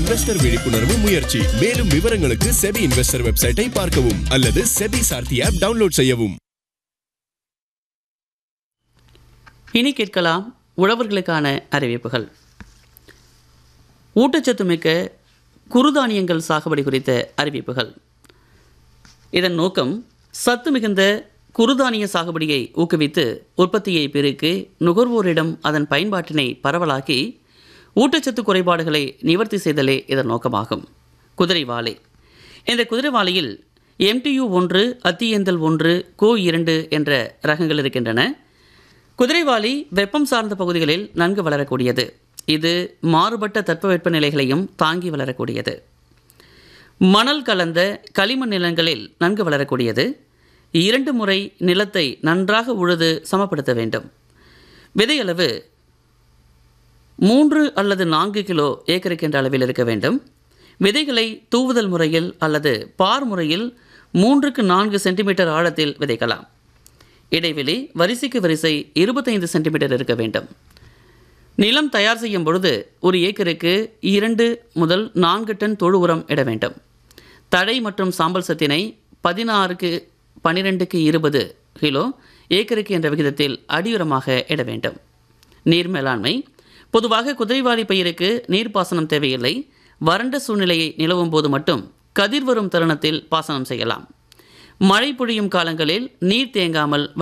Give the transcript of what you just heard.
investor விழிப்புணர்வு முயற்சி மேலும் விவரங்களுக்கு செபி இன்வெஸ்டர் வெப்சைட்டை பார்க்கவும் அல்லது செபி சார்த்தி ஆப் டவுன்லோட் செய்யவும் இனி கேட்கலாம் உழவர்களுக்கான அறிவிப்புகள் ஊட்டச்சத்து மிக்க குறுதானியங்கள் சாகுபடி குறித்த அறிவிப்புகள் இதன் நோக்கம் சத்து மிகுந்த குறுதானிய சாகுபடியை ஊக்குவித்து உற்பத்தியை பெருக்கி நுகர்வோரிடம் அதன் பயன்பாட்டினை பரவலாக்கி ஊட்டச்சத்து குறைபாடுகளை நிவர்த்தி செய்தலே இதன் நோக்கமாகும் குதிரைவாலை இந்த குதிரைவாலையில் எம்டியு ஒன்று அத்தியந்தல் ஒன்று கோ இரண்டு என்ற ரகங்கள் இருக்கின்றன குதிரைவாலி வெப்பம் சார்ந்த பகுதிகளில் நன்கு வளரக்கூடியது இது மாறுபட்ட தட்பவெப்ப நிலைகளையும் தாங்கி வளரக்கூடியது மணல் கலந்த களிமண் நிலங்களில் நன்கு வளரக்கூடியது இரண்டு முறை நிலத்தை நன்றாக உழுது சமப்படுத்த வேண்டும் விதையளவு மூன்று அல்லது நான்கு கிலோ ஏக்கருக்கு என்ற அளவில் இருக்க வேண்டும் விதைகளை தூவுதல் முறையில் அல்லது பார் முறையில் மூன்றுக்கு நான்கு சென்டிமீட்டர் ஆழத்தில் விதைக்கலாம் இடைவெளி வரிசைக்கு வரிசை இருபத்தைந்து சென்டிமீட்டர் இருக்க வேண்டும் நிலம் தயார் செய்யும் பொழுது ஒரு ஏக்கருக்கு இரண்டு முதல் நான்கு டன் தொழு உரம் இட வேண்டும் தழை மற்றும் சாம்பல் சத்தினை பதினாறுக்கு பன்னிரெண்டுக்கு இருபது கிலோ ஏக்கருக்கு என்ற விகிதத்தில் அடியுரமாக இட வேண்டும் நீர் மேலாண்மை பொதுவாக குதிரைவாலி பயிருக்கு நீர்ப்பாசனம் தேவையில்லை வறண்ட சூழ்நிலையை நிலவும் போது மட்டும் கதிர் வரும் தருணத்தில் பாசனம் செய்யலாம் மழை பொழியும் காலங்களில் நீர் தேங்காமல்